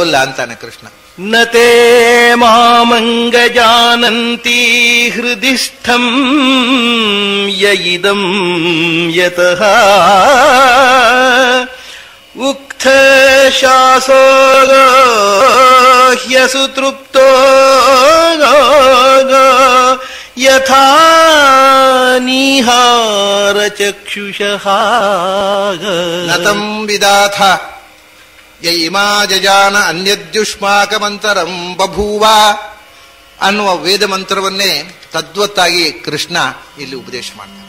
ತಿಳ್ಕೊಳ್ಳೋಲ್ಲ ಅಂತಾನೆ ಕೃಷ್ಣ न ते मामङ्गजानन्ति हृदि स्थम् य इदम् यतः उक्थशासो ह्यसुतृप्तो यथा निहारचक्षुषः ನತಂ ವಿದಾಥ ಯ ಇಮಾ ಜಜಾನ ಅನ್ಯದ್ಯುಷ್ಮಾಕಮಂತರಂ ಬಭೂವ ಅನ್ನುವ ವೇದ ಮಂತ್ರವನ್ನೇ ತದ್ವತ್ತಾಗಿ ಕೃಷ್ಣ ಇಲ್ಲಿ ಉಪದೇಶ ಮಾಡ್ತಾನೆ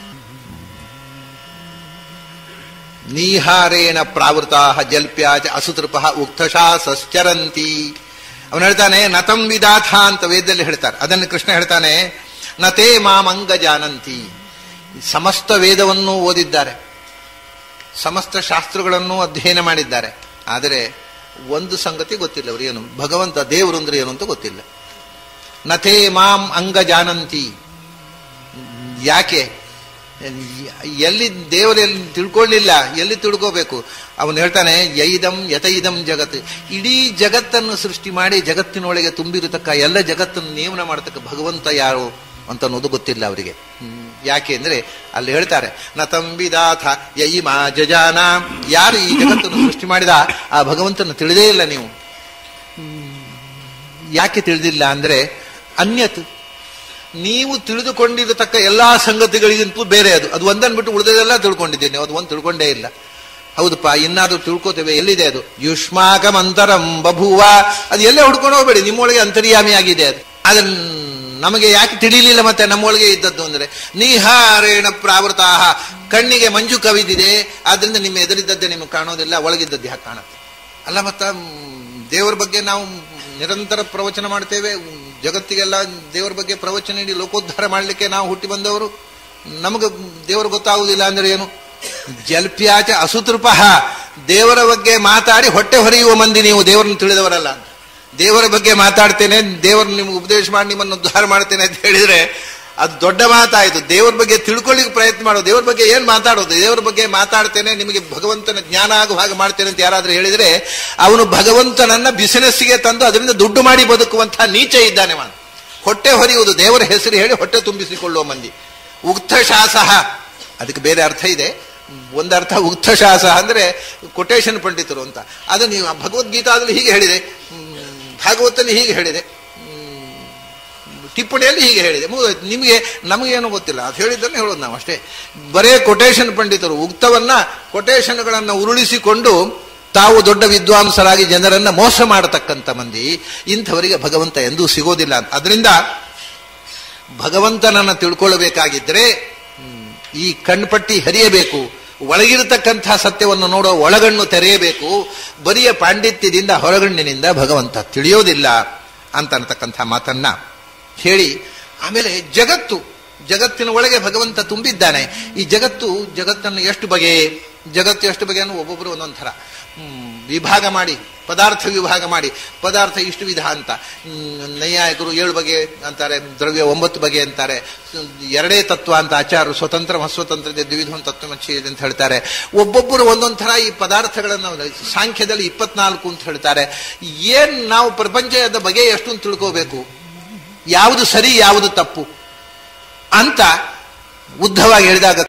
ನೀಹಾರೇಣ ಪ್ರಾವೃತಾ ಜಲ್ಪ್ಯಾಚ ಅಸುತೃಪ ಉಕ್ತಶಾ ಸಶ್ಚರಂತಿ ಅವನು ಹೇಳ್ತಾನೆ ನತಂ ವಿದಾಥ ಅಂತ ವೇದದಲ್ಲಿ ಹೇಳ್ತಾರೆ ಅದನ್ನು ಕೃಷ್ಣ ಹೇಳ್ತಾನೆ ನತೇ ಮಾಮಂಗ ಜಾನಂತಿ ಸಮಸ್ತ ವೇದವನ್ನು ಓದಿದ್ದಾರೆ ಸಮಸ್ತ ಶಾಸ್ತ್ರಗಳನ್ನು ಅಧ್ಯಯನ ಮಾಡಿದ್ದಾರೆ ಆದರೆ ಒಂದು ಸಂಗತಿ ಗೊತ್ತಿಲ್ಲ ಅವರು ಏನು ಭಗವಂತ ದೇವರು ಅಂದ್ರೆ ಏನು ಅಂತ ಗೊತ್ತಿಲ್ಲ ನಥೇ ಮಾಂ ಅಂಗ ಜಾನಂತಿ ಯಾಕೆ ಎಲ್ಲಿ ದೇವರಲ್ಲಿ ತಿಳ್ಕೊಳ್ಳಿಲ್ಲ ಎಲ್ಲಿ ತಿಳ್ಕೋಬೇಕು ಅವನು ಹೇಳ್ತಾನೆ ಯೈದಂ ಯತೈದಂ ಜಗತ್ ಇಡೀ ಜಗತ್ತನ್ನು ಸೃಷ್ಟಿ ಮಾಡಿ ಜಗತ್ತಿನೊಳಗೆ ತುಂಬಿರತಕ್ಕ ಎಲ್ಲ ಜಗತ್ತನ್ನು ನೇಮನ ಮಾಡತಕ್ಕ ಭಗವಂತ ಯಾರು ಅಂತ ಅನ್ನೋದು ಗೊತ್ತಿಲ್ಲ ಅವರಿಗೆ ಯಾಕೆ ಅಂದ್ರೆ ಅಲ್ಲಿ ಹೇಳ್ತಾರೆ ನ ತಂಬಿದಾಥ ಯಯಿಮಾ ಜಜಾನ ಯಾರು ಈ ಜಗತ್ತನ್ನು ಸೃಷ್ಟಿ ಮಾಡಿದ ಆ ಭಗವಂತನ ತಿಳಿದೇ ಇಲ್ಲ ನೀವು ಯಾಕೆ ತಿಳಿದಿಲ್ಲ ಅಂದ್ರೆ ಅನ್ಯತ್ ನೀವು ತಿಳಿದುಕೊಂಡಿರತಕ್ಕ ಎಲ್ಲಾ ಸಂಗತಿಗಳಿಗಿಂತೂ ಬೇರೆ ಅದು ಅದು ಒಂದನ್ನು ಬಿಟ್ಟು ಉಳಿದದೆಲ್ಲ ತಿಳ್ಕೊಂಡಿದ್ದೀನಿ ಅದು ಒಂದು ತಿಳ್ಕೊಂಡೇ ಇಲ್ಲ ಹೌದಪ್ಪ ಇನ್ನಾದ್ರೂ ತಿಳ್ಕೋತೇವೆ ಎಲ್ಲಿದೆ ಅದು ಯುಷ್ಮಾಕಮಂತರಂ ಬಭೂವ ಅದು ಎಲ್ಲೇ ಹುಡ್ಕೊಂಡು ಹೋಗ್ಬೇಡಿ ನಿಮ್ಮೊಳಗೆ ಅಂತರ್ಯಾಮಿಯಾಗಿದೆ ಅದು ಅದನ್ನ ನಮಗೆ ಯಾಕೆ ತಿಳಿಲಿಲ್ಲ ಮತ್ತೆ ನಮ್ಮೊಳಗೆ ಇದ್ದದ್ದು ಅಂದ್ರೆ ನೀಹಾರೇಣ ಪ್ರಾವೃತಾಹ ಕಣ್ಣಿಗೆ ಮಂಜು ಕವಿದಿದೆ ಆದ್ರಿಂದ ನಿಮ್ಮ ಎದುರಿದ್ದದ್ದೇ ನಿಮಗೆ ಕಾಣೋದಿಲ್ಲ ಒಳಗಿದ್ದದ್ದು ಯಾಕೆ ಕಾಣುತ್ತೆ ಅಲ್ಲ ಮತ್ತ ದೇವರ ಬಗ್ಗೆ ನಾವು ನಿರಂತರ ಪ್ರವಚನ ಮಾಡ್ತೇವೆ ಜಗತ್ತಿಗೆಲ್ಲ ದೇವರ ಬಗ್ಗೆ ಪ್ರವಚನ ನೀಡಿ ಲೋಕೋದ್ಧಾರ ಮಾಡಲಿಕ್ಕೆ ನಾವು ಹುಟ್ಟಿ ಬಂದವರು ನಮಗೆ ದೇವರು ಗೊತ್ತಾಗುವುದಿಲ್ಲ ಅಂದ್ರೆ ಏನು ಜಲ್ಪ್ಯಾಚ ಅಸುತೃಪಃ ದೇವರ ಬಗ್ಗೆ ಮಾತಾಡಿ ಹೊಟ್ಟೆ ಹೊರೆಯುವ ಮಂದಿ ನೀವು ದೇವರನ್ನು ತಿಳಿದವರಲ್ಲ ಅಂತ ದೇವರ ಬಗ್ಗೆ ಮಾತಾಡ್ತೇನೆ ದೇವರು ನಿಮ್ಗೆ ಉಪದೇಶ ಮಾಡಿ ನಿಮ್ಮನ್ನು ಉದ್ಧಾರ ಮಾಡ್ತೇನೆ ಅಂತ ಹೇಳಿದ್ರೆ ಅದು ದೊಡ್ಡ ಮಾತಾಯಿತು ದೇವರ ಬಗ್ಗೆ ತಿಳ್ಕೊಳ್ಳಿಕ್ಕೆ ಪ್ರಯತ್ನ ಮಾಡೋದು ದೇವರ ಬಗ್ಗೆ ಏನ್ ಮಾತಾಡೋದು ದೇವರ ಬಗ್ಗೆ ಮಾತಾಡ್ತೇನೆ ನಿಮಗೆ ಭಗವಂತನ ಜ್ಞಾನ ಆಗುವ ಹಾಗೆ ಮಾಡ್ತೇನೆ ಅಂತ ಯಾರಾದ್ರೂ ಹೇಳಿದ್ರೆ ಅವನು ಭಗವಂತನನ್ನ ಬಿಸಿನೆಸ್ಸಿಗೆ ತಂದು ಅದರಿಂದ ದುಡ್ಡು ಮಾಡಿ ಬದುಕುವಂತಹ ನೀಚ ಇದ್ದಾನೆ ಅವನು ಹೊಟ್ಟೆ ಹೊರೆಯುವುದು ದೇವರ ಹೆಸರು ಹೇಳಿ ಹೊಟ್ಟೆ ತುಂಬಿಸಿಕೊಳ್ಳುವ ಮಂದಿ ಉಕ್ತಶಾಸಹ ಅದಕ್ಕೆ ಬೇರೆ ಅರ್ಥ ಇದೆ ಒಂದರ್ಥ ಉಕ್ತಶಾಸ ಅಂದ್ರೆ ಕೊಟೇಶನ್ ಪಂಡಿತರು ಅಂತ ಅದು ನೀವು ಭಗವದ್ಗೀತಾದಲ್ಲಿ ಹೀಗೆ ಹೇಳಿದೆ ಭಾಗವತಲ್ಲಿ ಹೀಗೆ ಹೇಳಿದೆ ಟಿಪ್ಪಣಿಯಲ್ಲಿ ಹೀಗೆ ಹೇಳಿದೆ ಮುಗಿದೋಯ್ತು ನಿಮಗೆ ನಮಗೇನು ಗೊತ್ತಿಲ್ಲ ಅದು ಹೇಳಿದ್ದನ್ನು ಹೇಳೋದು ನಾವು ಅಷ್ಟೇ ಬರೇ ಕೊಟೇಶನ್ ಪಂಡಿತರು ಉಕ್ತವನ್ನ ಕೊಟೇಶನ್ಗಳನ್ನು ಉರುಳಿಸಿಕೊಂಡು ತಾವು ದೊಡ್ಡ ವಿದ್ವಾಂಸರಾಗಿ ಜನರನ್ನ ಮೋಸ ಮಾಡತಕ್ಕಂಥ ಮಂದಿ ಇಂಥವರಿಗೆ ಭಗವಂತ ಎಂದೂ ಸಿಗೋದಿಲ್ಲ ಅಂತ ಅದರಿಂದ ಭಗವಂತನನ್ನ ತಿಳ್ಕೊಳ್ಳಬೇಕಾಗಿದ್ರೆ ಈ ಕಣ್ಪಟ್ಟಿ ಹರಿಯಬೇಕು ಒಳಗಿರತಕ್ಕಂಥ ಸತ್ಯವನ್ನು ನೋಡೋ ಒಳಗಣ್ಣು ತೆರೆಯಬೇಕು ಬರಿಯ ಪಾಂಡಿತ್ಯದಿಂದ ಹೊರಗಣ್ಣಿನಿಂದ ಭಗವಂತ ತಿಳಿಯೋದಿಲ್ಲ ಅಂತ ಅನ್ನತಕ್ಕಂಥ ಮಾತನ್ನ ಹೇಳಿ ಆಮೇಲೆ ಜಗತ್ತು ಜಗತ್ತಿನ ಒಳಗೆ ಭಗವಂತ ತುಂಬಿದ್ದಾನೆ ಈ ಜಗತ್ತು ಜಗತ್ತನ್ನು ಎಷ್ಟು ಬಗೆ ಜಗತ್ತು ಎಷ್ಟು ಬಗೆ ಅನ್ನೋ ಒಬ್ಬೊಬ್ಬರು ಒಂದೊಂದು ಥರ ವಿಭಾಗ ಮಾಡಿ ಪದಾರ್ಥ ವಿಭಾಗ ಮಾಡಿ ಪದಾರ್ಥ ಇಷ್ಟು ವಿಧ ಅಂತ ನೈಯಾಯಕರು ಏಳು ಬಗೆ ಅಂತಾರೆ ದ್ರವ್ಯ ಒಂಬತ್ತು ಬಗೆ ಅಂತಾರೆ ಎರಡೇ ತತ್ವ ಅಂತ ಆಚಾರರು ಸ್ವತಂತ್ರ ಅಸ್ವತಂತ್ರ ದ್ವಿವಿಧ ತತ್ವಮಚ್ಚಿ ಅಂತ ಹೇಳ್ತಾರೆ ಒಬ್ಬೊಬ್ಬರು ಒಂದೊಂದು ಥರ ಈ ಪದಾರ್ಥಗಳನ್ನು ಸಾಂಖ್ಯದಲ್ಲಿ ಇಪ್ಪತ್ನಾಲ್ಕು ಅಂತ ಹೇಳ್ತಾರೆ ಏನ್ ನಾವು ಪ್ರಪಂಚದ ಬಗೆ ಎಷ್ಟು ಅಂತ ತಿಳ್ಕೋಬೇಕು ಯಾವುದು ಸರಿ ಯಾವುದು ತಪ್ಪು ಅಂತ ಉದ್ಧವಾಗಿ ಹೇಳಿದಾಗ